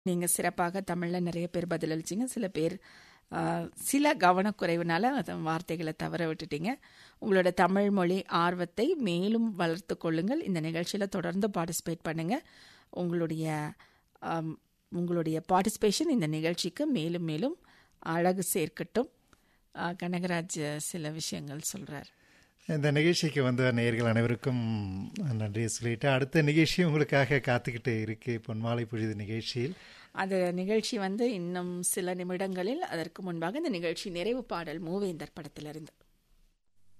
நீங்கள் சிறப்பாக தமிழில் நிறைய பேர் பதிலளிச்சிங்க சில பேர் ஆ, சில கவனக்குறைவுனால அந்த வார்த்தைகளை தவற விட்டுட்டீங்க உங்களோட தமிழ் மொழி ஆர்வத்தை மேலும் வளர்த்து கொள்ளுங்கள் இந்த நிகழ்ச்சியில் தொடர்ந்து பார்ட்டிசிபேட் பண்ணுங்க உங்களுடைய ஆம், உங்களுடைய பார்ட்டிசிபேஷன் இந்த நிகழ்ச்சிக்கு மேலும் மேலும் அழகு சேர்க்கட்டும் ஆ, கனகராஜ் சில விஷயங்கள் சொல்றார் இந்த நிகழ்ச்சிக்கு வந்த நேயர்கள் அனைவருக்கும் நன்றியை சொல்லிட்டு அடுத்த நிகழ்ச்சி உங்களுக்காக காத்துக்கிட்டு இருக்கு பொன்மாலை பொழுது நிகழ்ச்சியில் அது நிகழ்ச்சி வந்து இன்னும் சில நிமிடங்களில் அதற்கு முன்பாக இந்த நிகழ்ச்சி நிறைவு பாடல் மூவேந்தர் படத்திலிருந்து